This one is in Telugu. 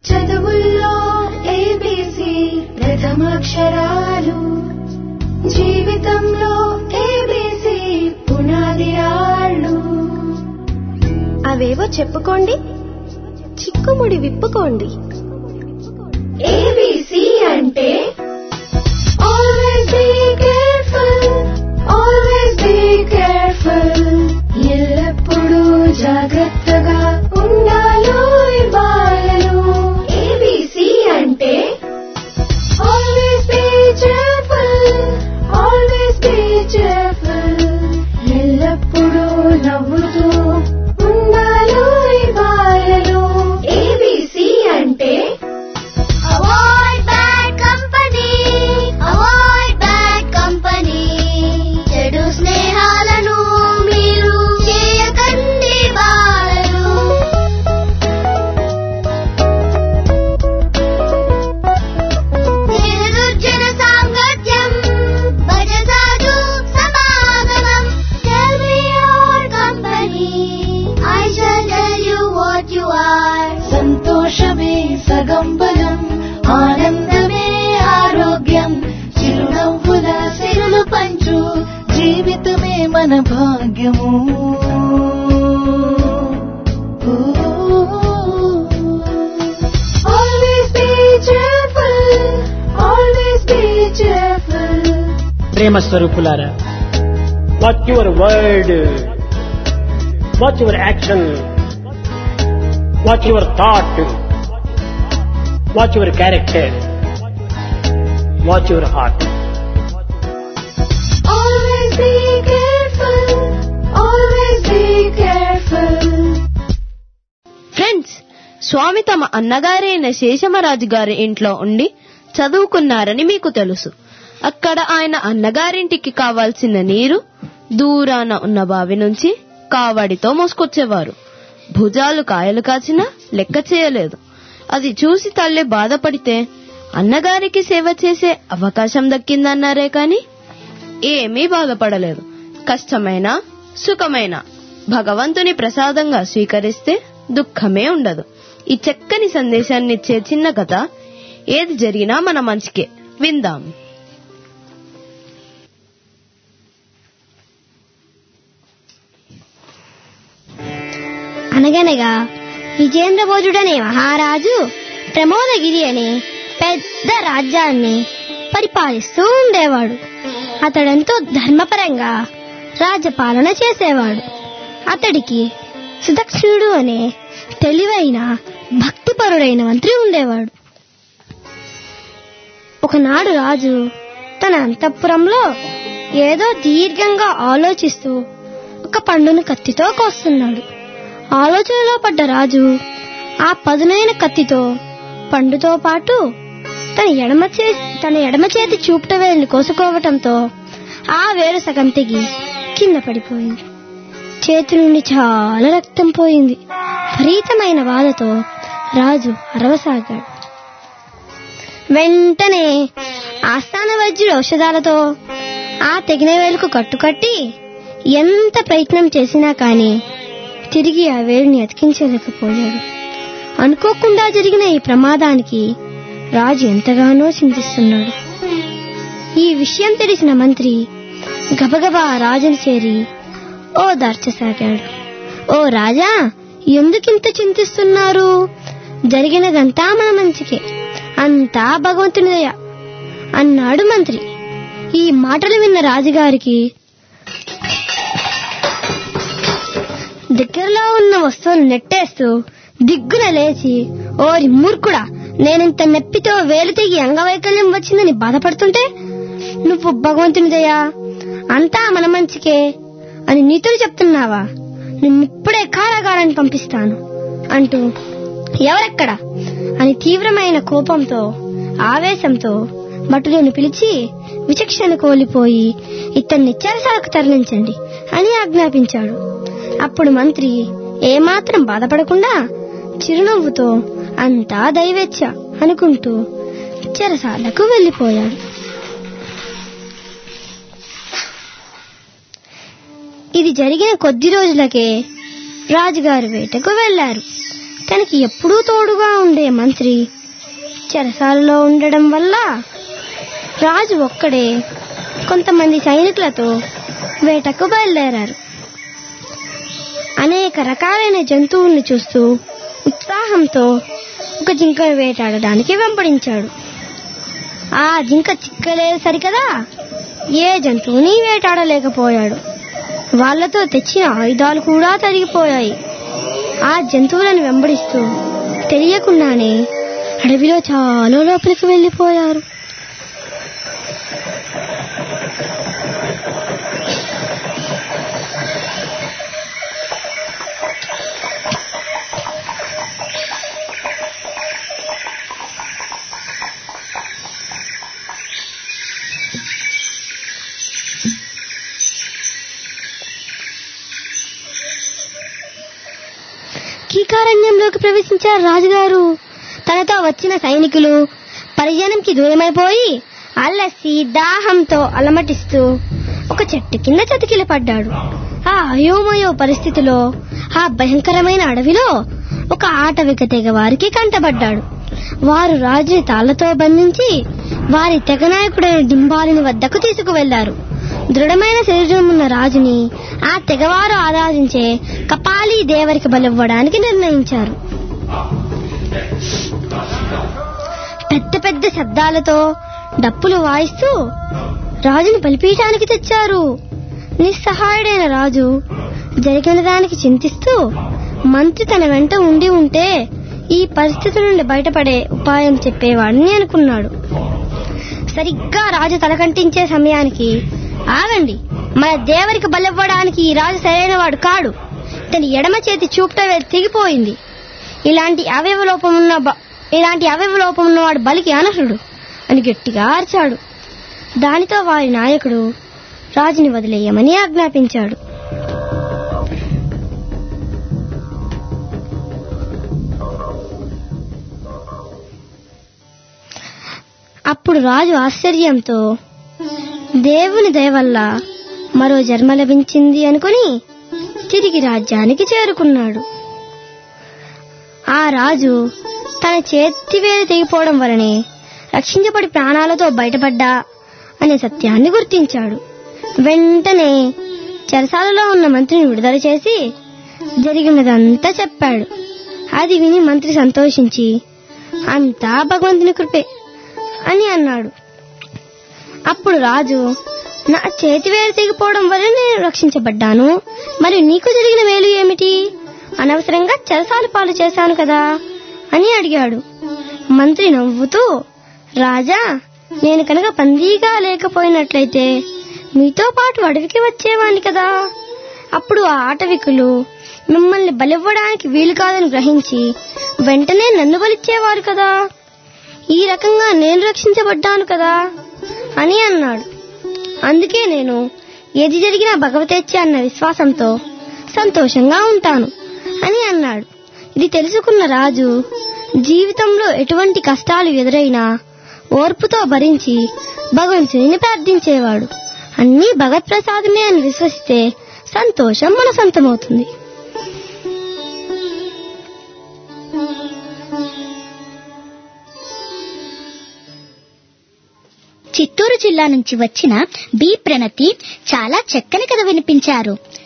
చదువుల్లో ఏబీసీ ప్రథమాక్షరాలు జీవితంలో ఏబీసీ పునాది రాళ్ళు అవేవో చెప్పుకోండి చిక్కుముడి విప్పుకోండి ఏబీసీ అంటే always be careful always be careful ఎల్లప్పుడూ జాగ్రత్తగా ఉండాలో బాలలు ఏబీసీ అంటే always be cheerful always be cheerful ఎల్లప్పుడూ నవ్వుతూ ఉండాలో బాలలు ఏబీసీ అంటే Avoid bad company. Avoid bad company. చెడు స్నేహాలను మీరు చేయకండి బాలలు నిర్దుర్జన సాంగత్యం భజసాధు సమాగమం Tell me your company. I shall tell you what you are. సంతోషమే సగం బలం ఆనందమే ఆరోగ్యం చిరునవ్వుల సిరులు పంచు జీవితమే మన భాగ్యము always be cheerful always be cheerful ప్రేమ స్వరూపులారా what your word what your action what your thought what your character what your heart Always be careful. Always be careful. Friends స్వామి తమ అన్నగారైన శేషమరాజు గారి ఇంట్లో ఉండి చదువుకున్నారని మీకు తెలుసు అక్కడ ఆయన అన్నగారింటికి కావాల్సిన నీరు దూరాన ఉన్న బావి నుంచి కావడితో మోసుకొచ్చేవారు భుజాలు కాయలు కాచినా లెక్క చేయలేదు అది చూసి తల్లి బాధపడితే అన్నగారికి సేవ చేసే అవకాశం దక్కిందన్నారే కాని ఏమీ బాధపడలేదు కష్టమైన సుఖమైన భగవంతుని ప్రసాదంగా స్వీకరిస్తే దుఃఖమే ఉండదు ఈ చక్కని సందేశాన్ని ఇచ్చే చిన్న కథ ఏది జరిగినా మన మంచికే విందాం అనగనగా విజేంద్ర భోజుడనే మహారాజు ప్రమోదగిరి అనే పెద్ద రాజ్యాన్ని పరిపాలిస్తూ ఉండేవాడు అతడెంతో ధర్మపరంగా రాజ్యపాలన చేసేవాడు అతడికి సుదక్షిణుడు అనే తెలివైన భక్తిపరుడైన మంత్రి ఉండేవాడు ఒకనాడు రాజు తన అంతఃపురంలో ఏదో దీర్ఘంగా ఆలోచిస్తూ ఒక పండును కత్తితో కోస్తున్నాడు ఆలోచనలో పడ్డ రాజు ఆ పదునైన కత్తితో పండుతో పాటు తన ఎడమ చే తన ఎడమ చేతి చూపుట వేలుని కోసుకోవటంతో ఆ వేలు సగం తెగి కింద పడిపోయింది చేతి నుండి చాలా రక్తం పోయింది విపరీతమైన బాధతో రాజు అరవసాగాడు వెంటనే ఆస్థాన వైద్యుడు ఔషధాలతో ఆ తెగిన వేలుకు కట్టుకట్టి ఎంత ప్రయత్నం చేసినా కానీ తిరిగి ఆ వేలుని అతికించలేకపోయాడు అనుకోకుండా జరిగిన ఈ ప్రమాదానికి రాజు ఎంతగానో చింతిస్తున్నాడు ఈ విషయం తెలిసిన మంత్రి గబగబా రాజుని చేరి ఓ దార్చసాగాడు ఓ రాజా ఎందుకింత చింతిస్తున్నారు జరిగినదంతా మన మంచికే అంతా భగవంతుని దయ అన్నాడు మంత్రి ఈ మాటలు విన్న రాజుగారికి దగ్గరలో ఉన్న వస్తువులు నెట్టేస్తూ దిగ్గున లేచి ఓరి మూర్ఖుడా నేనింత నొప్పితో వేలు తెగి అంగవైకల్యం వచ్చిందని బాధపడుతుంటే నువ్వు భగవంతుని దయా అంతా మన మంచికే అని నీతులు చెప్తున్నావా నిన్నిప్పుడే కారాగారాన్ని పంపిస్తాను అంటూ ఎవరెక్కడ అని తీవ్రమైన కోపంతో ఆవేశంతో భటులను పిలిచి విచక్షణ కోల్పోయి ఇతన్ని చెరసాలకు తరలించండి అని ఆజ్ఞాపించాడు అప్పుడు మంత్రి ఏమాత్రం బాధపడకుండా చిరునవ్వుతో అంతా దైవేచ్ఛ అనుకుంటూ చెరసాలకు వెళ్లిపోయాడు ఇది జరిగిన కొద్ది రోజులకే రాజుగారు వేటకు వెళ్లారు తనకి ఎప్పుడూ తోడుగా ఉండే మంత్రి చెరసాలలో ఉండడం వల్ల రాజు ఒక్కడే కొంతమంది సైనికులతో వేటకు బయలుదేరారు అనేక రకాలైన జంతువుల్ని చూస్తూ ఉత్సాహంతో ఒక జింకను వేటాడడానికి వెంబడించాడు ఆ జింక చిక్కలేదు సరికదా ఏ జంతువుని వేటాడలేకపోయాడు వాళ్ళతో తెచ్చిన ఆయుధాలు కూడా తరిగిపోయాయి ఆ జంతువులను వెంబడిస్తూ తెలియకుండానే అడవిలో చాలా లోపలికి వెళ్ళిపోయారు కీకారణ్యంలోకి ప్రవేశించారు రాజుగారు తనతో వచ్చిన సైనికులు పరిజనంకి దూరమైపోయి అల్లసి దాహంతో అలమటిస్తూ ఒక చెట్టు కింద చతికిల పడ్డాడు ఆ అయోమయో పరిస్థితిలో ఆ భయంకరమైన అడవిలో ఒక ఆటవిక తెగ వారికి కంటబడ్డాడు వారు రాజుని తాళ్లతో బంధించి వారి తెగ నాయకుడైన డింబాలిని వద్దకు తీసుకువెళ్లారు దృఢమైన శరీరం ఉన్న రాజుని ఆ తెగవారు ఆరాధించే కపాలి దేవరికి బలివ్వడానికి నిర్ణయించారు పెద్ద పెద్ద శబ్దాలతో డప్పులు వాయిస్తూ రాజుని బలిపీఠానికి తెచ్చారు నిస్సహాయుడైన రాజు జరిగిన దానికి చింతిస్తూ మంత్రి తన వెంట ఉండి ఉంటే ఈ పరిస్థితి నుండి బయటపడే ఉపాయం చెప్పేవాడిని అనుకున్నాడు సరిగ్గా రాజు తలకంటించే సమయానికి ఆగండి మన దేవరికి బలివ్వడానికి ఈ రాజు సరైన వాడు కాడు తన ఎడమ చేతి చూపుట వేలు తెగిపోయింది ఇలాంటి అవయవ లోపం ఉన్న బ- ఇలాంటి అవయవ లోపం ఉన్నవాడు బలికి అనర్హుడు అని గట్టిగా అరిచాడు దానితో వారి నాయకుడు రాజుని వదిలేయమని ఆజ్ఞాపించాడు అప్పుడు రాజు ఆశ్చర్యంతో దేవుని దయ వల్ల మరో జన్మ లభించింది అనుకుని తిరిగి రాజ్యానికి చేరుకున్నాడు ఆ రాజు తన చేతి వేలు తెగిపోవడం వలనే రక్షించబడి ప్రాణాలతో బయటపడ్డా అనే సత్యాన్ని గుర్తించాడు వెంటనే చెరసాలలో ఉన్న మంత్రిని విడుదల చేసి జరిగినదంతా చెప్పాడు అది విని మంత్రి సంతోషించి అంతా భగవంతుని కృపే అని అన్నాడు అప్పుడు రాజు నా చేతి వేలు తెగిపోవడం వల్ల నేను రక్షించబడ్డాను మరి నీకు జరిగిన మేలు ఏమిటి అనవసరంగా చెరసాల పాలు చేశాను కదా అని అడిగాడు మంత్రి నవ్వుతూ రాజా నేను కనుక పందీగా లేకపోయినట్లయితే మీతో పాటు అడవికి వచ్చేవాణ్ణి కదా అప్పుడు ఆ ఆటవికులు మిమ్మల్ని బలివ్వడానికి వీలు కాదని గ్రహించి వెంటనే నన్ను బలిచ్చేవారు కదా ఈ రకంగా నేను రక్షించబడ్డాను కదా అని అన్నాడు అందుకే నేను ఏది జరిగినా భగవతేచ్ఛ అన్న విశ్వాసంతో సంతోషంగా ఉంటాను అని అన్నాడు ఇది తెలుసుకున్న రాజు జీవితంలో ఎటువంటి కష్టాలు ఎదురైనా ఓర్పుతో భరించి భగవంతుని ప్రార్థించేవాడు అన్నీ భగవత్ ప్రసాదమే అని విశ్వసిస్తే సంతోషం మన సొంతమవుతుంది చిత్తూరు జిల్లా నుంచి వచ్చిన బి ప్రణతి చాలా చక్కని కథ వినిపించారు